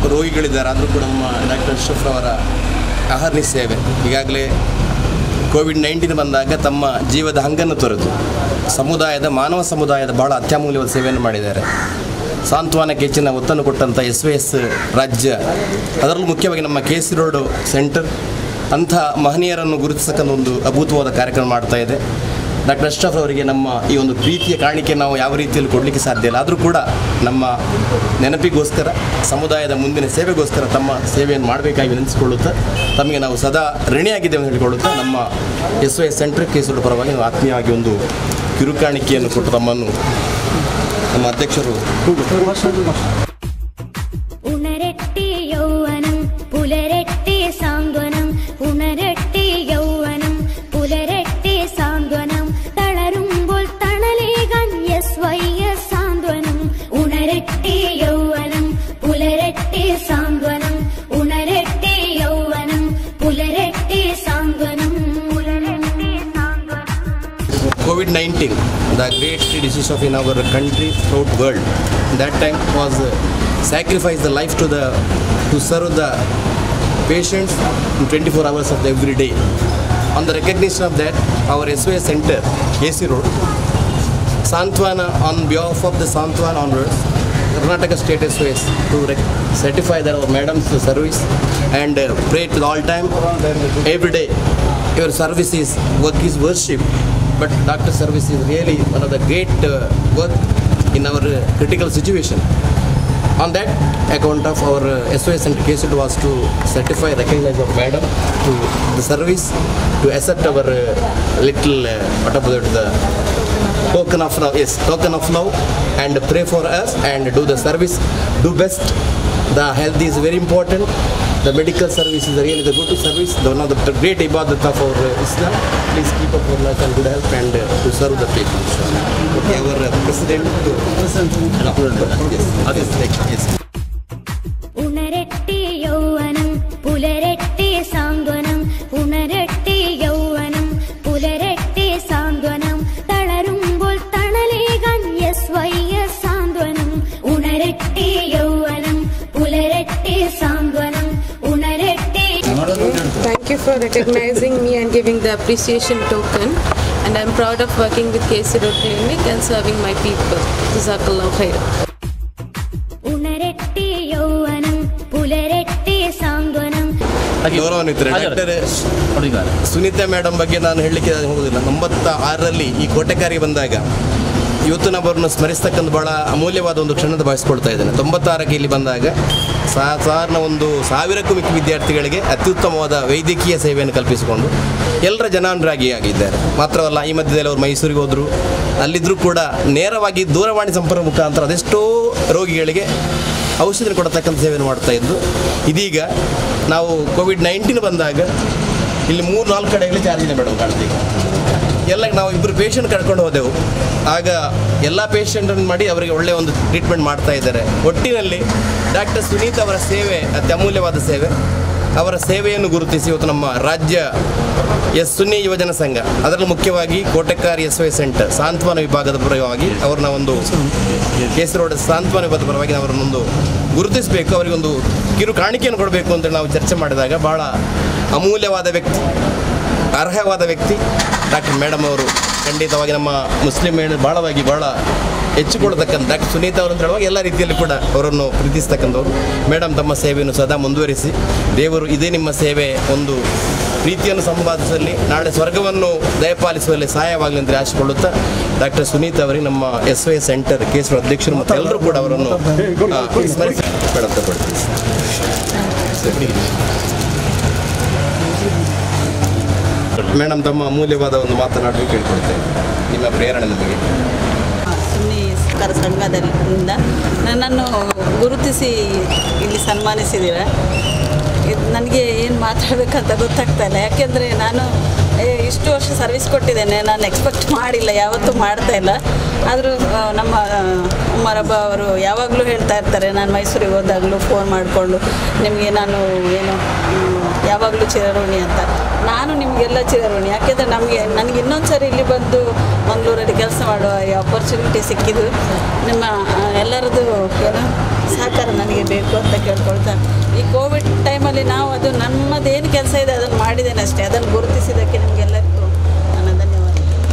ರೋಗಿಗಳಿದ್ದಾರೆ ಆದರೂ ಕೂಡ ನಮ್ಮ ಡಾಕ್ಟರ್ ಅಶ್ರಫ್ ಅವರ ಅಹರ್ನಿ ಸೇವೆ ಈಗಾಗಲೇ ಕೋವಿಡ್ ನೈನ್ಟೀನ್ ಬಂದಾಗ ತಮ್ಮ ಜೀವದ ಹಂಗನ್ನು ತೊರೆದು ಸಮುದಾಯದ ಮಾನವ ಸಮುದಾಯದ ಬಹಳ ಅತ್ಯಮೂಲ್ಯವಾದ ಸೇವೆಯನ್ನು ಮಾಡಿದ್ದಾರೆ ಸಾಂತ್ವನಕ್ಕೆ ಹೆಚ್ಚಿನ ಒತ್ತನ್ನು ಕೊಟ್ಟಂಥ ಎಸ್ ವಿ ಎಸ್ ರಾಜ್ಯ ಅದರಲ್ಲೂ ಮುಖ್ಯವಾಗಿ ನಮ್ಮ ಕೆ ಸಿ ರೋಡ್ ಸೆಂಟರ್ ಅಂಥ ಮಹನೀಯರನ್ನು ಗುರುತಿಸಕ್ಕಂಥ ಒಂದು ಅಭೂತವಾದ ಕಾರ್ಯಕ್ರಮ ಮಾಡ್ತಾ ಇದೆ ಡಾಕ್ಟರ್ ಅಶ್ರಫ್ ಅವರಿಗೆ ನಮ್ಮ ಈ ಒಂದು ಪ್ರೀತಿಯ ಕಾಣಿಕೆ ನಾವು ಯಾವ ರೀತಿಯಲ್ಲಿ ಕೊಡಲಿಕ್ಕೆ ಸಾಧ್ಯ ಇಲ್ಲ ಆದರೂ ಕೂಡ ನಮ್ಮ ನೆನಪಿಗೋಸ್ಕರ ಸಮುದಾಯದ ಮುಂದಿನ ಸೇವೆಗೋಸ್ಕರ ತಮ್ಮ ಸೇವೆಯನ್ನು ಮಾಡಬೇಕಾಗಿ ವಿನಂತಿಸಿಕೊಳ್ಳುತ್ತಾ ತಮಗೆ ನಾವು ಸದಾ ಋಣಿಯಾಗಿದ್ದೇವೆ ಅಂತ ಹೇಳಿಕೊಳ್ಳುತ್ತಾ ನಮ್ಮ ಎಸ್ ಒ ಎಸ್ ಸೆಂಟರ್ ಕೇಸೂರು ಪರವಾಗಿ ನಾವು ಆತ್ಮೀಯವಾಗಿ ಒಂದು ಕಿರುಕಾಣಿಕೆಯನ್ನು ಕೊಟ್ಟು ತಮ್ಮನ್ನು ನಮ್ಮ ಅಧ್ಯಕ್ಷರು ഉണരട്ടെ യൗവനം പുലരട്ടെ സാന്ത്വനം ഉണരട്ടെ യൗവനം പുലരട്ടെ സാന്ത്വനം തളരുമ്പോൾ തണലേകാൻ എസ് വൈ എസ് സാന്ത്വനം ഉണരട്ടെ യൗവനം പുലരട്ടെ സാന്ത്വനം ഉണരട്ടെ യൗവനം പുലരട്ടെ സാന്ത്വനം പുലരട്ടെ സാന്ത്വനം COVID 19, the great disease of in our country, throughout world, that time was uh, sacrifice the life to the to serve the patients in 24 hours of the every day. On the recognition of that, our SOS center, AC Road, Santwana on behalf of the Santwana onwards, Karnataka State SOS to rec- certify that our madam's service and uh, pray to all time, every day. Your service is work is worship, but doctor service is really one of the great uh, work in our uh, critical situation. On that account of our uh, SOS and case it was to certify, recognize our madam to the service, to accept our uh, little, uh, what about the token of love, yes, token of love and pray for us and do the service, do best. The health is very important. The medical service is really the good service, the one of the great ibadat of our uh, Islam. Please keep up your life and good health and uh, to serve the people. Okay, our uh, president to yes, yes, yes. ഉണരട്ടെ യൗവനം പുലരട്ടെ സാന്ത്വനം ഉണരട്ടെ യൗവനം പുലരട്ടെ സാന്ത്വനം തളരുമ്പോൾ തണലേകാൻ S Y S സാന്ത്വനം ഉണരട്ടെ യൗവനം പുലരട്ടെ സാന്ത്വനം ഉണരട്ടെ Thank you for recognizing me and giving the appreciation token. And I'm proud of working with KC Road Clinic and serving my people. Jazakallah khair. ഉണരട്ടെ യൗവനം പുലരട്ടെ സാന്ത്വനം ಗೌರವಾನ್ವಿತರೆ ಡಾಕ್ಟರ್ ಸುನೀತಾ ಮೇಡಮ್ ಬಗ್ಗೆ ನಾನು ಹೇಳಲಿಕ್ಕೆ ಹೋಗುದಿಲ್ಲ ತೊಂಬತ್ತ ಆರರಲ್ಲಿ ಈ ಕೋಟೆಕಾರಿಗೆ ಬಂದಾಗ ಇವತ್ತು ನಾವು ಅವರನ್ನು ಸ್ಮರಿಸ್ತಕ್ಕಂಥ ಬಹಳ ಅಮೂಲ್ಯವಾದ ಒಂದು ಕ್ಷಣದ ಭಾವಿಸ್ಕೊಳ್ತಾ ಇದ್ದೇನೆ ತೊಂಬತ್ತಾರಕ್ಕೆ ಇಲ್ಲಿ ಬಂದಾಗ ಸಾಧಾರಣ ಒಂದು ಸಾವಿರಕ್ಕೂ ಮಿಕ್ಕ ವಿದ್ಯಾರ್ಥಿಗಳಿಗೆ ಅತ್ಯುತ್ತಮವಾದ ವೈದ್ಯಕೀಯ ಸೇವೆಯನ್ನು ಕಲ್ಪಿಸಿಕೊಂಡು ಎಲ್ಲರ ಜನಾನುರಾಗಿ ಆಗಿದ್ದಾರೆ ಮಾತ್ರವಲ್ಲ ಈ ಮಧ್ಯದಲ್ಲಿ ಅವರು ಮೈಸೂರಿಗೆ ಹೋದರು ಅಲ್ಲಿದ್ದರೂ ಕೂಡ ನೇರವಾಗಿ ದೂರವಾಣಿ ಸಂಪರ್ಕ ಮುಖಾಂತರ ಅದೆಷ್ಟೋ ರೋಗಿಗಳಿಗೆ ಔಷಧಿ ಕೊಡತಕ್ಕಂಥ ಸೇವೆಯನ್ನು ಮಾಡ್ತಾ ಇದ್ದು ಇದೀಗ ನಾವು ಕೋವಿಡ್ ನೈನ್ಟೀನ್ ಬಂದಾಗ ಇಲ್ಲಿ ಮೂರು ನಾಲ್ಕು ಕಡೆಗಳಲ್ಲಿ ಚಾರ್ಜ್ ಇದೆ ಮೇಡಮ್ ಕಾಣ್ತೀವಿ ಎಲ್ಲ ನಾವು ಇಬ್ಬರು ಪೇಷಂಟ್ ಕರ್ಕೊಂಡು ಹೋದೆವು ಆಗ ಎಲ್ಲ ಪೇಷಂಟನ್ನು ಮಾಡಿ ಅವರಿಗೆ ಒಳ್ಳೆಯ ಒಂದು ಟ್ರೀಟ್ಮೆಂಟ್ ಮಾಡ್ತಾ ಇದ್ದಾರೆ ಒಟ್ಟಿನಲ್ಲಿ ಡಾಕ್ಟರ್ ಸುನೀತ್ ಅವರ ಸೇವೆ ಅತಿ ಅಮೂಲ್ಯವಾದ ಸೇವೆ ಅವರ ಸೇವೆಯನ್ನು ಗುರುತಿಸಿ ಇವತ್ತು ನಮ್ಮ ರಾಜ್ಯ ಎಸ್ ಸುನ್ನಿ ಯುವಜನ ಸಂಘ ಅದರಲ್ಲೂ ಮುಖ್ಯವಾಗಿ ಕೋಟೆಕಾರ್ ಎಸ್ ವೈ ಸೆಂಟರ್ ಸಾಂತ್ವನ ವಿಭಾಗದ ಪರವಾಗಿ ಅವ್ರನ್ನ ಒಂದು ಕೇಸರಿ ರೋಡ್ ಸಾಂತ್ವನ ವಿಭಾಗದ ಪರವಾಗಿ ಅವರನ್ನೊಂದು ಗುರುತಿಸಬೇಕು ಅವರಿಗೊಂದು ಕಿರು ಕಾಣಿಕೆಯನ್ನು ಕೊಡಬೇಕು ಅಂತ ನಾವು ಚರ್ಚೆ ಮಾಡಿದಾಗ ಬಹಳ ಅಮೂಲ್ಯವಾದ ವ್ಯಕ್ತಿ ಅರ್ಹವಾದ ವ್ಯಕ್ತಿ ಡಾಕ್ಟರ್ ಮೇಡಮ್ ಅವರು ಖಂಡಿತವಾಗಿ ನಮ್ಮ ಮುಸ್ಲಿಂ ಮಹಿಳೆ ಬಹಳವಾಗಿ ಬಹಳ ಹೆಚ್ಚಿಕೊಳ್ಳತಕ್ಕಂಥ ಡಾಕ್ಟರ್ ಸುನೀತಾ ಅವರು ಅಂತ ಹೇಳುವಾಗ ಎಲ್ಲ ರೀತಿಯಲ್ಲಿ ಕೂಡ ಅವರನ್ನು ಪ್ರೀತಿಸ್ತಕ್ಕಂಥವ್ರು ಮೇಡಮ್ ತಮ್ಮ ಸೇವೆಯನ್ನು ಸದಾ ಮುಂದುವರಿಸಿ ದೇವರು ಇದೇ ನಿಮ್ಮ ಸೇವೆ ಒಂದು ಪ್ರೀತಿಯನ್ನು ಸಂಪಾದಿಸಲಿ ನಾಳೆ ಸ್ವರ್ಗವನ್ನು ದಯಪಾಲಿಸುವಲ್ಲಿ ಸಹಾಯವಾಗಲಿ ಅಂತ ಆಶಿಕೊಳ್ಳುತ್ತಾ ಡಾಕ್ಟರ್ ಸುನೀತಾ ಅವರಿಗೆ ನಮ್ಮ ಎಸ್ ವೈ ಸೆಂಟರ್ ಕೇಸರ ಅಧ್ಯಕ್ಷರು ಮತ್ತು ಎಲ್ಲರೂ ಕೂಡ ಅವರನ್ನು ಆ, ಸ್ಮರಿಸಿ ಮೇಡಮ್ ತಗೊಳ್ತೀವಿ ಮೇಡಮ್ ತಮ್ಮ ಅಮೂಲ್ಯವಾದ ಒಂದು ಮಾತನಾಡಲು ಕೇಳ್ಕೊಳ್ತೇವೆ ನಿಮ್ಮ ಪ್ರೇರಣೆ ನಮಗೆ ಸುನ್ನಿ ಸಹಕಾರ ಸಂಘದಿಂದ ನನ್ನನ್ನು ಗುರುತಿಸಿ ಇಲ್ಲಿ ಸನ್ಮಾನಿಸಿದ್ದೀರ ಇದು ನನಗೆ ಏನು ಮಾತಾಡಬೇಕಂತ ಗೊತ್ತಾಗ್ತಾ ಇಲ್ಲ ಯಾಕೆಂದರೆ ನಾನು ಏ, ಇಷ್ಟು ವರ್ಷ ಸರ್ವಿಸ್ ಕೊಟ್ಟಿದ್ದೇನೆ ನಾನು ಎಕ್ಸ್ಪೆಕ್ಟ್ ಮಾಡಿಲ್ಲ ಯಾವತ್ತೂ ಮಾಡ್ತಾ ಇಲ್ಲ ಆದರೂ ಆ, ನಮ್ಮ ಆ, ಉಮ್ಮರಬ್ಬ ಅವರು ಯಾವಾಗಲೂ ಹೇಳ್ತಾ ಇರ್ತಾರೆ ನಾನು ಮೈಸೂರಿಗೆ ಹೋದಾಗಲೂ ಫೋನ್ ಮಾಡಿಕೊಂಡು ನಿಮಗೆ ನಾನು ಏನು ಮ್, ಯಾವಾಗಲೂ ಚಿರಋಣಿ ಅಂತ ನಾನು ನಿಮಗೆಲ್ಲ ಚಿರಋಣಿ ಯಾಕೆಂದರೆ ನಮಗೆ ನನಗೆ ಇನ್ನೊಂದು ಸರಿ ಇಲ್ಲಿ ಬಂದು ಮಂಗಳೂರಲ್ಲಿ ಕೆಲಸ ಮಾಡುವ ಈ ಆಪರ್ಚುನಿಟಿ ಸಿಕ್ಕಿದ್ದು ನಿಮ್ಮ ಆ, ಎಲ್ಲರದ್ದು ಏನು ಸಹಕಾರ ನನಗೆ ಬೇಕು ಅಂತ ಕೇಳ್ಕೊಳ್ತಾ ಈ ಕೋವಿಡ್ ಟೈಮಲ್ಲಿ ನಾವು ಅದು ನಮ್ಮದೇನು ಕೆಲಸ ಇದೆ ಅದನ್ನು ಮಾಡಿದ್ದೇನೆ ಅಷ್ಟೇ ಅದನ್ನು ಗುರುತಿಸಿದ್ದಕ್ಕೆ ನಿಮಗೆಲ್ಲರಿಗೂ ನನ್ನ ಧನ್ಯವಾದ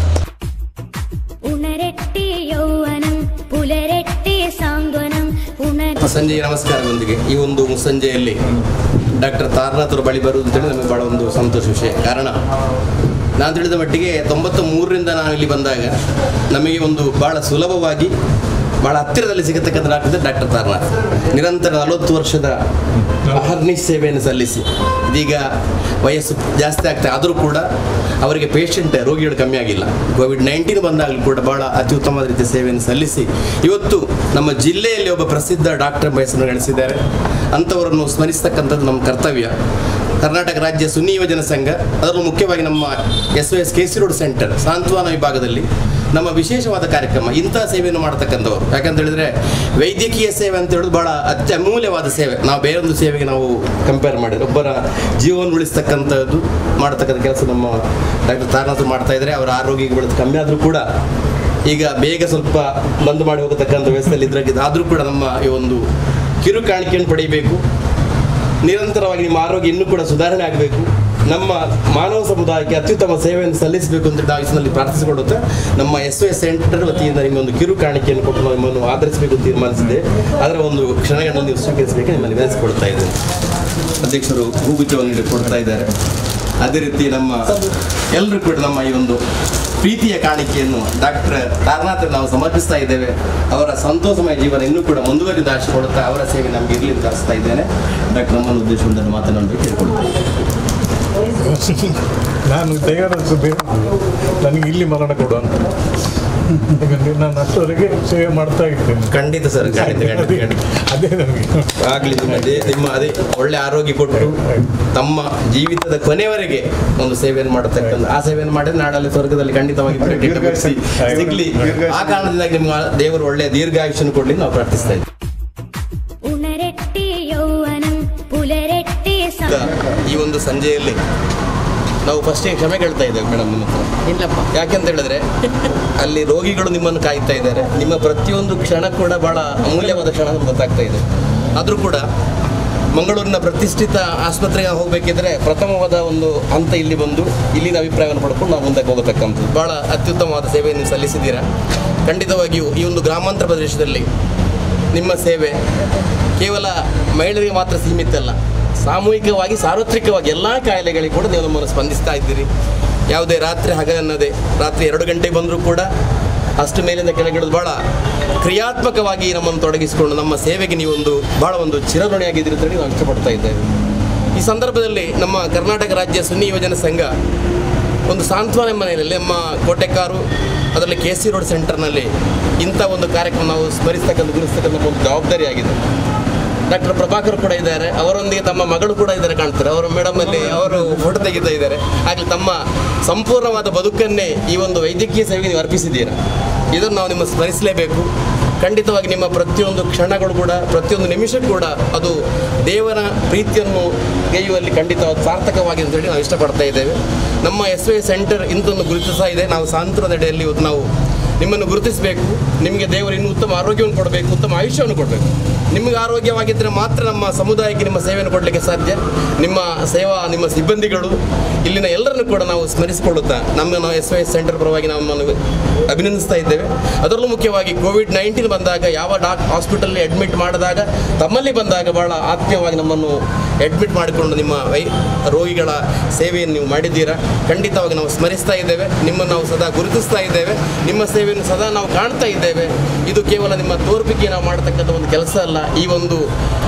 ಉಣರೆಟ್ಟಿ ಯೌವನಂ ಪುಲರೆಟ್ಟಿ ಸಾಂತ್ವನಂ ಉಣರ್ ಸಂಜೆಯ ನಮಸ್ಕಾರದೊಂದಿಗೆ ಈ ಒಂದು ಮುಸ್ಸಂಜೆಯಲ್ಲಿ ಡಾಕ್ಟರ್ ತಾರನಾಥರ ಬಳಿ ಬರುವುದು ಅಂತೇಳಿ ನಮಗೆ ಭಾಳ ಒಂದು ಸಂತೋಷ ವಿಷಯ ಕಾರಣ ನಾನು ತಿಳಿದ ಮಟ್ಟಿಗೆ ತೊಂಬತ್ತ ಮೂರರಿಂದ ನಾನು ಇಲ್ಲಿ ಬಂದಾಗ ನಮಗೆ ಒಂದು ಭಾಳ ಸುಲಭವಾಗಿ ಭಾಳ ಹತ್ತಿರದಲ್ಲಿ ಸಿಗತಕ್ಕಂಥ ಡಾಕ್ಟರ್ ಡಾಕ್ಟರ್ ತಾರನಾಥ್ ನಿರಂತರ ನಲವತ್ತು ವರ್ಷದ ಅಹರ್ನಿಶ್ ಸೇವೆಯನ್ನು ಸಲ್ಲಿಸಿ ಇದೀಗ ವಯಸ್ಸು ಜಾಸ್ತಿ ಆಗ್ತಾ ಆದರೂ ಕೂಡ ಅವರಿಗೆ ಪೇಷಂಟ್ ರೋಗಿಗಳು ಕಮ್ಮಿ ಆಗಿಲ್ಲ ಕೋವಿಡ್ ನೈನ್ಟೀನ್ ಬಂದಾಗಲೂ ಕೂಡ ಭಾಳ ಅತ್ಯುತ್ತಮವಾದ ರೀತಿಯ ಸೇವೆಯನ್ನು ಸಲ್ಲಿಸಿ ಇವತ್ತು ನಮ್ಮ ಜಿಲ್ಲೆಯಲ್ಲಿ ಒಬ್ಬ ಪ್ರಸಿದ್ಧ ಡಾಕ್ಟರ್ ಹೆಸರನ್ನು ಗಳಿಸಿದ್ದಾರೆ ಅಂಥವರನ್ನು ಸ್ಮರಿಸ್ತಕ್ಕಂಥದ್ದು ನಮ್ಮ ಕರ್ತವ್ಯ ಕರ್ನಾಟಕ ರಾಜ್ಯ ಸುನ್ನಿ ಯುವಜನ ಸಂಘ ಅದರಲ್ಲೂ ಮುಖ್ಯವಾಗಿ ನಮ್ಮ S O S K C road centre ಸಾಂತ್ವನ ವಿಭಾಗದಲ್ಲಿ ನಮ್ಮ ವಿಶೇಷವಾದ ಕಾರ್ಯಕ್ರಮ ಇಂಥ ಸೇವೆಯನ್ನು ಮಾಡತಕ್ಕಂಥವ್ರು ಯಾಕಂತ ಹೇಳಿದ್ರೆ ವೈದ್ಯಕೀಯ ಸೇವೆ ಅಂತ ಹೇಳೋದು ಬಹಳ ಅತ್ಯಮೂಲ್ಯವಾದ ಸೇವೆ ನಾವು ಬೇರೊಂದು ಸೇವೆಗೆ ನಾವು ಕಂಪೇರ್ ಮಾಡಿದ್ರೆ ಒಬ್ಬರ ಜೀವನ ಉಳಿಸ್ತಕ್ಕಂಥದ್ದು ಮಾಡತಕ್ಕಂಥ ಕೆಲಸ ನಮ್ಮ ಡಾಕ್ಟರ್ ತಾರನಾಥ್ ಮಾಡ್ತಾ ಇದ್ದಾರೆ ಅವರ ಆರೋಗ್ಯ ಬೆಳೆದು ಕಮ್ಮಿ ಆದರೂ ಕೂಡ ಈಗ ಬೇಗ ಸ್ವಲ್ಪ ಬಂದ್ ಮಾಡಿ ಹೋಗತಕ್ಕಂಥ ವ್ಯವಸ್ಥೆಯಲ್ಲಿ ಇದ್ರಾಗಿದೆ ಆದರೂ ಕೂಡ ನಮ್ಮ ಈ ಒಂದು ಕಿರು ಕಾಣಿಕೆಯನ್ನು ಪಡೆಯಬೇಕು ನಿರಂತರವಾಗಿ ನಿಮ್ಮ ಆರೋಗ್ಯ ಇನ್ನೂ ಕೂಡ ಸುಧಾರಣೆ ಆಗಬೇಕು ನಮ್ಮ ಮಾನವ ಸಮುದಾಯಕ್ಕೆ ಅತ್ಯುತ್ತಮ ಸೇವೆಯನ್ನು ಸಲ್ಲಿಸಬೇಕು ಅಂತ ನಾವು ಇದರಲ್ಲಿ ಪ್ರಾರ್ಥಿಸಿಕೊಳ್ಳುತ್ತಾ ನಮ್ಮ ಎಸ್ ಒ ಎಸ್ ಸೆಂಟರ್ ವತಿಯಿಂದ ನಿಮ್ಮೊಂದು ಕಿರು ಕಾಣಿಕೆಯನ್ನು ಕೊಟ್ಟು ನಾವು ನಿಮ್ಮನ್ನು ಆಧರಿಸಬೇಕು ಅಂತ ತೀರ್ಮಾನಿಸಿದೆ ಅದರ ಒಂದು ಕ್ಷಣಗಳನ್ನು ನೀವು ಸ್ವೀಕರಿಸಬೇಕು ನಿಮ್ಮಲ್ಲಿ ವಿನಂತಿಸಿಕೊಡ್ತಾ ಇದ್ದೇನೆ ಅಧ್ಯಕ್ಷರು ಹೂಗುಚ್ಛವನ್ನು ನೀಡಿ ಕೊಡ್ತಾ ಇದ್ದಾರೆ ಅದೇ ರೀತಿ ನಮ್ಮ ಎಲ್ಲರೂ ಕೂಡ ನಮ್ಮ ಈ ಒಂದು ಪ್ರೀತಿಯ ಕಾಣಿಕೆಯನ್ನು ಡಾಕ್ಟರ್ ತಾರನಾಥ್ ನಾವು ಸಮರ್ಪಿಸ್ತಾ ಇದ್ದೇವೆ ಅವರ ಸಂತೋಷಮಯ ಜೀವನ ಇನ್ನೂ ಕೂಡ ಮುಂದುವರಿದ ಆಶಿಕೊಡುತ್ತಾ ಅವರ ಸೇವೆ ನಮಗೆ ಇರಲಿ ಅಂತ ಅನಿಸ್ತಾ ಇದ್ದೇನೆ ಡಾಕ್ಟರ್ ನಮ್ಮನ್ನು ಉದ್ದೇಶವನ್ನು ಮಾತನಾಡಬೇಕು ಕೇಳ್ಕೊಳ್ತೇನೆ ನಾನು ದೇವರದ್ದು ಬೇಕು ನನಗೆ ಇಲ್ಲಿ ಮರಣ ಕೊಡು ಅಂತ ಯಾಕಂದ್ರೆ ನಾನು ಅಷ್ಟವರೆಗೆ ಸೇವೆ ಮಾಡ್ತಾ ಇದ್ದೇನೆ ಖಂಡಿತ ಸರ್ ಖಂಡಿತ ಖಂಡಿತ ಖಂಡಿತ ಅದೇ ನನಗೆ ಆಗಲಿ ನಿಮ್ಮ ಅದೇ ನಿಮ್ಮ ಅದೇ ಒಳ್ಳೆ ಆರೋಗ್ಯ ಕೊಟ್ಟು ತಮ್ಮ ಜೀವಿತದ ಕೊನೆವರೆಗೆ ಒಂದು ಸೇವೆಯನ್ನು ಮಾಡತಕ್ಕಂಥ ಆ ಸೇವೆಯನ್ನು ಮಾಡಿದ್ರೆ ನಾಡಲ್ಲಿ ಸ್ವರ್ಗದಲ್ಲಿ ಖಂಡಿತವಾಗಿ ಬೆಳಕಿಗೆ ಬಗ್ಗಿಸಿ ಸಿಗ್ಲಿ ಆ ಕಾರಣದಿಂದ ನಿಮ್ಗೆ ದೇವರು ಒಳ್ಳೆಯ ದೀರ್ಘಾಯುಷ್ಯನ ಕೊಡ್ಲಿ ನಾವು ಪ್ರಾರ್ಥಿಸ್ತಾ ಇದ್ದೀವಿ ಉಣರೆಟ್ಟಿ ಯೌವನಂ ಪುಲರೆಟ್ಟಿ ಸಾ ಈಗ ಈ ಒಂದು ಸಂಜೆಯಲ್ಲಿ ನಾವು ಫಸ್ಟಿಗೆ ಕ್ಷಮೆ ಕೇಳ್ತಾ ಇದ್ದೇವೆ ಮೇಡಮ್ ನಿಮ್ಮ ಹತ್ರ ಇಲ್ಲಪ್ಪ ಯಾಕೆಂತ ಹೇಳಿದ್ರೆ ಅಲ್ಲಿ ರೋಗಿಗಳು ನಿಮ್ಮನ್ನು ಕಾಯ್ತಾ ಇದ್ದಾರೆ ನಿಮ್ಮ ಪ್ರತಿಯೊಂದು ಕ್ಷಣ ಕೂಡ ಬಹಳ ಅಮೂಲ್ಯವಾದ ಕ್ಷಣ ಅಂತ ಗೊತ್ತಾಗ್ತಾ ಇದೆ ಆದರೂ ಕೂಡ ಮಂಗಳೂರಿನ ಪ್ರತಿಷ್ಠಿತ ಆಸ್ಪತ್ರೆಗೆ ಹೋಗಬೇಕಿದ್ರೆ ಪ್ರಥಮವಾದ ಒಂದು ಹಂತ ಇಲ್ಲಿ ಬಂದು ಇಲ್ಲಿನ ಅಭಿಪ್ರಾಯವನ್ನು ಪಡ್ಕೊಂಡು ನಾವು ಮುಂದಕ್ಕೆ ಹೋಗತಕ್ಕಂಥದ್ದು ಬಹಳ ಅತ್ಯುತ್ತಮವಾದ ಸೇವೆಯನ್ನು ಸಲ್ಲಿಸಿದ್ದೀರಾ ಖಂಡಿತವಾಗಿಯೂ ಈ ಒಂದು ಗ್ರಾಮಾಂತರ ಪ್ರದೇಶದಲ್ಲಿ ನಿಮ್ಮ ಸೇವೆ ಕೇವಲ ಮಹಿಳೆಯರಿಗೆ ಮಾತ್ರ ಸೀಮಿತ ಅಲ್ಲ ಸಾಮೂಹಿಕವಾಗಿ ಸಾರ್ವತ್ರಿಕವಾಗಿ ಎಲ್ಲ ಕಾಯಿಲೆಗಳಿಗೆ ಕೂಡ ನೀವು ನಮ್ಮನ್ನು ಸ್ಪಂದಿಸ್ತಾ ಇದ್ದೀರಿ ಯಾವುದೇ ರಾತ್ರಿ ಹಗಲನ್ನದೇ ರಾತ್ರಿ ಎರಡು ಗಂಟೆಗೆ ಬಂದರೂ ಕೂಡ ಅಷ್ಟು ಮೇಲಿಂದ ಕೆಳಗಿಳಿದು ಭಾಳ ಕ್ರಿಯಾತ್ಮಕವಾಗಿ ನಮ್ಮನ್ನು ತೊಡಗಿಸಿಕೊಂಡು ನಮ್ಮ ಸೇವೆಗೆ ನೀವು ಒಂದು ಭಾಳ ಒಂದು ಚಿರಋಣಿಯಾಗಿದ್ದೀರಿ ಅಂತ ಹೇಳಿ ನಾವು ಇಷ್ಟಪಡ್ತಾ ಇದ್ದೇವೆ ಈ ಸಂದರ್ಭದಲ್ಲಿ ನಮ್ಮ ಕರ್ನಾಟಕ ರಾಜ್ಯ ಸುನ್ನಿ ಯುವಜನ ಸಂಘ ಒಂದು ಸಾಂತ್ವನ ಮನೆಯಲ್ಲಿ ನಮ್ಮ ಕೋಟೆಕಾರು ಅದರಲ್ಲಿ ಕೆ ಸಿ ರೋಡ್ ಸೆಂಟರ್ನಲ್ಲಿ ಇಂಥ ಒಂದು ಕಾರ್ಯಕ್ರಮ ನಾವು ಸ್ಮರಿಸ್ತಕ್ಕಂಥ ಗುರುಸ್ತಕ್ಕಂಥ ಒಂದು ಜವಾಬ್ದಾರಿ ಆಗಿದೆ ಡಾಕ್ಟರ್ ಪ್ರಭಾಕರ್ ಕೂಡ ಇದ್ದಾರೆ ಅವರೊಂದಿಗೆ ತಮ್ಮ ಮಗಳು ಕೂಡ ಇದ್ದಾರೆ ಕಾಣ್ತಾರೆ ಅವರು ಮೇಡಮ್ ಅಲ್ಲಿ ಅವರು ಫೋಟೋ ತೆಗಿತಾ ಇದ್ದಾರೆ ಆಗಲಿ ತಮ್ಮ ಸಂಪೂರ್ಣವಾದ ಬದುಕನ್ನೇ ಈ ಒಂದು ವೈದ್ಯಕೀಯ ಸೇವೆಗೆ ನೀವು ಅರ್ಪಿಸಿದ್ದೀರಾ ಇದನ್ನು ನಾವು ನಿಮ್ಮ ಸ್ಮರಿಸಲೇಬೇಕು ಖಂಡಿತವಾಗಿ ನಿಮ್ಮ ಪ್ರತಿಯೊಂದು ಕ್ಷಣಗಳು ಕೂಡ ಪ್ರತಿಯೊಂದು ನಿಮಿಷ ಕೂಡ ಅದು ದೇವರ ಪ್ರೀತಿಯನ್ನು ಗೈಯುವಲ್ಲಿ ಖಂಡಿತವಾದ ಸಾರ್ಥಕವಾಗಿ ಅಂತೇಳಿ ನಾವು ಇಷ್ಟಪಡ್ತಾ ಇದ್ದೇವೆ ನಮ್ಮ ಎಸ್ ವಿ ಸೆಂಟರ್ ಇಂಥೊಂದು ಗುರುತಿಸ್ತಾ ಇದೆ ನಾವು ಸಾಂತ್ವನದ ಅಡಿಯಲ್ಲಿ ಇವತ್ತು ನಾವು ನಿಮ್ಮನ್ನು ಗುರುತಿಸಬೇಕು ನಿಮಗೆ ದೇವರು ಇನ್ನೂ ಉತ್ತಮ ಆರೋಗ್ಯವನ್ನು ಕೊಡಬೇಕು ಉತ್ತಮ ಆಯುಷ್ಯವನ್ನು ಕೊಡಬೇಕು ನಿಮಗೆ ಆರೋಗ್ಯವಾಗಿದ್ದರೆ ಮಾತ್ರ ನಮ್ಮ ಸಮುದಾಯಕ್ಕೆ ನಿಮ್ಮ ಸೇವೆಯನ್ನು ಕೊಡಲಿಕ್ಕೆ ಸಾಧ್ಯ ನಿಮ್ಮ ಸೇವಾ ನಿಮ್ಮ ಸಿಬ್ಬಂದಿಗಳು ಇಲ್ಲಿನ ಎಲ್ಲರನ್ನು ಕೂಡ ನಾವು ಸ್ಮರಿಸಿಕೊಳ್ಳುತ್ತಾ ನಮ್ಮ ನಾವು ಎಸ್ ವೈ ಎಸ್ ಸೆಂಟರ್ ಪರವಾಗಿ ನಮ್ಮನ್ನು ಅಭಿನಂದಿಸ್ತಾ ಇದ್ದೇವೆ ಅದರಲ್ಲೂ ಮುಖ್ಯವಾಗಿ ಕೋವಿಡ್ ನೈನ್ಟೀನ್ ಬಂದಾಗ ಯಾವ ಡಾಕ್ ಹಾಸ್ಪಿಟಲ್ ಅಡ್ಮಿಟ್ ಮಾಡಿದಾಗ ತಮ್ಮಲ್ಲಿ ಬಂದಾಗ ಬಹಳ ಆತ್ಮೀಯವಾಗಿ ನಮ್ಮನ್ನು ಅಡ್ಮಿಟ್ ಮಾಡಿಕೊಂಡು ನಿಮ್ಮ ವೈ ರೋಗಿಗಳ ಸೇವೆಯನ್ನು ನೀವು ಮಾಡಿದ್ದೀರಾ ಖಂಡಿತವಾಗಿ ನಾವು ಸ್ಮರಿಸ್ತಾ ಇದ್ದೇವೆ ನಿಮ್ಮನ್ನು ನಾವು ಸದಾ ಗುರುತಿಸ್ತಾ ಇದ್ದೇವೆ ನಿಮ್ಮ ಸೇವೆಯನ್ನು ಸದಾ ನಾವು ಕಾಣ್ತಾ ಇದ್ದೇವೆ ಇದು ಕೇವಲ ನಿಮ್ಮ ತೋರ್ಪಿಕೆ ನಾವು ಮಾಡತಕ್ಕಂಥ ಒಂದು ಕೆಲಸ ಅಲ್ಲ ಈ ಒಂದು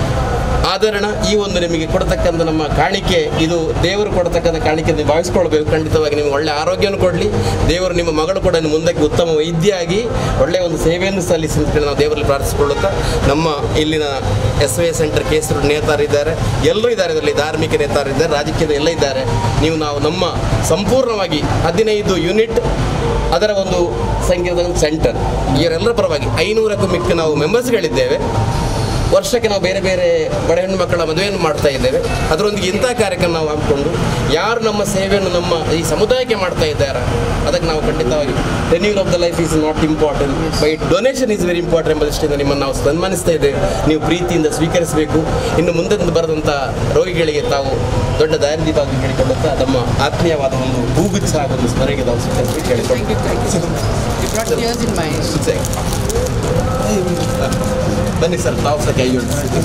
ಆದರಣ ಈ ಒಂದು ನಿಮಗೆ ಕೊಡತಕ್ಕಂಥ ನಮ್ಮ ಕಾಣಿಕೆ ಇದು ದೇವರು ಕೊಡತಕ್ಕಂಥ ಕಾಣಿಕೆ ನೀವು ಭಾವಿಸ್ಕೊಳ್ಬೇಕು ಖಂಡಿತವಾಗಿ ನಿಮಗೆ ಒಳ್ಳೆ ಆರೋಗ್ಯವನ್ನು ಕೊಡಲಿ ದೇವರು ನಿಮ್ಮ ಮಗಳು ಕೂಡ ಇನ್ನು ಮುಂದಕ್ಕೆ ಉತ್ತಮ ವೈದ್ಯಾಗಿ ಒಳ್ಳೆಯ ಒಂದು ಸೇವೆಯನ್ನು ಸಲ್ಲಿಸಿ ಅಂತ ಹೇಳಿ ನಾವು ದೇವರಲ್ಲಿ ಪ್ರಾರ್ಥಿಸಿಕೊಳ್ಳುತ್ತಾ ನಮ್ಮ ಇಲ್ಲಿನ ಎಸ್ ವಿ ಎಸ್ ಸೆಂಟರ್ ಕೇಸರು ನೇತಾರಿದ್ದಾರೆ ಎಲ್ಲರೂ ಇದ್ದಾರೆ ಇದರಲ್ಲಿ ಧಾರ್ಮಿಕ ನೇತಾರಿದ್ದಾರೆ ರಾಜಕೀಯದ ಎಲ್ಲ ಇದ್ದಾರೆ ನೀವು ನಾವು ನಮ್ಮ ಸಂಪೂರ್ಣವಾಗಿ ಹದಿನೈದು ಯೂನಿಟ್ ಅದರ ಒಂದು ಸಂಖ್ಯೆದ ಒಂದು ಸೆಂಟರ್ ಇವರೆಲ್ಲರ ಪರವಾಗಿ ಐನೂರಕ್ಕೂ ಮಿಕ್ಕ ನಾವು ಮೆಂಬರ್ಸ್ಗಳಿದ್ದೇವೆ ವರ್ಷಕ್ಕೆ ನಾವು ಬೇರೆ ಬೇರೆ ಬಡ ಹೆಣ್ಣು ಮಕ್ಕಳ ಮದುವೆಯನ್ನು ಮಾಡ್ತಾ ಇದ್ದೇವೆ ಅದರೊಂದಿಗೆ ಇಂಥ ಕಾರ್ಯಕ್ರಮ ನಾವು ಹಾಕ್ಕೊಂಡು ಯಾರು ನಮ್ಮ ಸೇವೆಯನ್ನು ನಮ್ಮ ಈ ಸಮುದಾಯಕ್ಕೆ ಮಾಡ್ತಾ ಇದ್ದಾರೆ ಅದಕ್ಕೆ ನಾವು ಖಂಡಿತವಾಗಿ renewal of the life is not important by donation is very important ಎಂಬ ದೃಷ್ಟಿಯಿಂದ ನಿಮ್ಮನ್ನು ನಾವು ಸನ್ಮಾನಿಸ್ತಾ ಇದ್ದೇವೆ ನೀವು ಪ್ರೀತಿಯಿಂದ ಸ್ವೀಕರಿಸಬೇಕು ಇನ್ನು ಮುಂದೆ ಬರೆದಂಥ ರೋಗಿಗಳಿಗೆ ತಾವು ದೊಡ್ಡ ದಾರಿದೀಪವಾಗಿ ಹೇಳಿಕೊಳ್ಳುತ್ತಾ ನಮ್ಮ ಆತ್ಮೀಯವಾದ ಒಂದು ಹೂಗುಚ್ಛ ಒಂದು ಸ್ಮರಣೆಗೆ ನಾವು ಸ್ವೀಕರಿಸಿ ಕೇಳಿಕೊಳ್ಳುತ್ತೇವೆ ಬನ್ನಿ ಸರ್ ತಾವು ಸಹ ಕೈ ಜೋಡಿಸಿ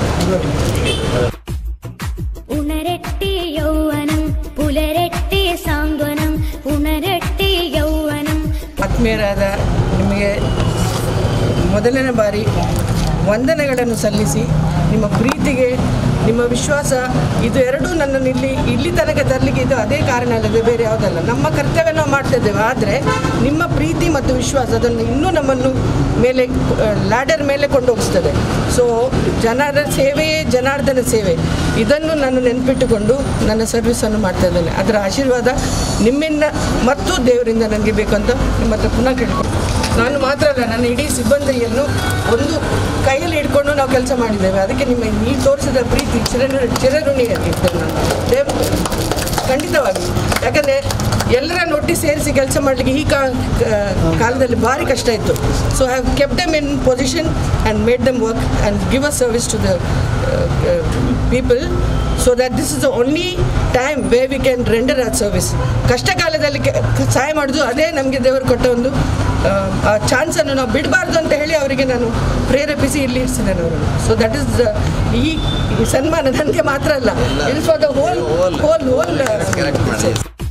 ഉണരട്ടെ യൗവനം പുലരട്ടെ സാന്ത്വനം ഉണരട്ടെ യൗവനം ಆತ್ಮೀಯರಾದ ನಿಮಗೆ ಮೊದಲನೇ ಬಾರಿ ವಂದನೆಗಳನ್ನು ಸಲ್ಲಿಸಿ ನಿಮ್ಮ ಪ್ರೀತಿಗೆ ನಿಮ್ಮ ವಿಶ್ವಾಸ ಇದು ಎರಡೂ ನನ್ನನ್ನು ಇಲ್ಲಿ ಇಲ್ಲಿ ತನಕ ತರಲಿಕ್ಕೆ ಇದು ಅದೇ ಕಾರಣ ಅಲ್ಲದೆ ಬೇರೆ ಯಾವುದಲ್ಲ ನಮ್ಮ ಕರ್ತವ್ಯ ನಾವು ಮಾಡ್ತಾ ಇದ್ದೇವೆ ಆದರೆ ನಿಮ್ಮ ಪ್ರೀತಿ ಮತ್ತು ವಿಶ್ವಾಸ ಅದನ್ನು ಇನ್ನೂ ನಮ್ಮನ್ನು ಮೇಲೆ ಲ್ಯಾಡರ್ ಮೇಲೆ ಕೊಂಡೋಗಿಸ್ತದೆ ಸೊ ಜನರ ಸೇವೆಯೇ ಜನಾರ್ದನ ಸೇವೆ ಇದನ್ನು ನಾನು ನೆನಪಿಟ್ಟುಕೊಂಡು ನನ್ನ ಸರ್ವಿಸನ್ನು ಮಾಡ್ತಾ ಇದ್ದೇನೆ ಅದರ ಆಶೀರ್ವಾದ ನಿಮ್ಮಿಂದ ಮತ್ತು ದೇವರಿಂದ ನನಗೆ ಬೇಕು ಅಂತ ನಿಮ್ಮ ಹತ್ರ ಪುನಃ ಕೇಳ್ಕೊಂಡು ನಾನು ಮಾತ್ರ ಅಲ್ಲ ನನ್ನ ಇಡೀ ಸಿಬ್ಬಂದಿಯನ್ನು ಒಂದು ಕೈಯಲ್ಲಿ ಹಿಡ್ಕೊಂಡು ನಾವು ಕೆಲಸ ಮಾಡಿದ್ದೇವೆ ಅದಕ್ಕೆ ನಿಮ್ಮ ನೀವು ತೋರಿಸಿದ ಪ್ರೀತಿ ಚಿರ ಚಿರಋಣಿಯಾಗಿರ್ತೇನೆ ನಾನು ದೇವ್ ಖಂಡಿತವಾಗಿ ಯಾಕಂದರೆ ಎಲ್ಲರನ್ನು ಒಟ್ಟಿಗೆ ಸೇರಿಸಿ ಕೆಲಸ ಮಾಡಲಿಕ್ಕೆ ಈ ಕಾ- ಕಾ- ಕಾಲದಲ್ಲಿ ಭಾರಿ ಕಷ್ಟ ಇತ್ತು so have kept them in position and made them work and give a service to the people so that this is the only time way we can render a service ಕಷ್ಟ ಕಾಲದಲ್ಲಿ ಕೆ- ಸಹಾಯ ಮಾಡೋದು ಅದೇ ನಮಗೆ ದೇವರು ಕೊಟ್ಟ ಒಂದು ಆ, ಆ ಚಾನ್ಸನ್ನು ನಾವು ಬಿಡಬಾರ್ದು ಅಂತ ಹೇಳಿ ಅವರಿಗೆ ನಾನು ಪ್ರೇರೇಪಿಸಿ ಇಲ್ಲಿ ಇರಿಸಿದ್ದೇನೆ ಅವರನ್ನು ಸೊ ದಟ್ ಇಸ್ ಈ ಈ ಸನ್ಮಾನ ನನಗೆ ಮಾತ್ರ ಅಲ್ಲ it's for the whole whole whole correct ಮಾಡಿ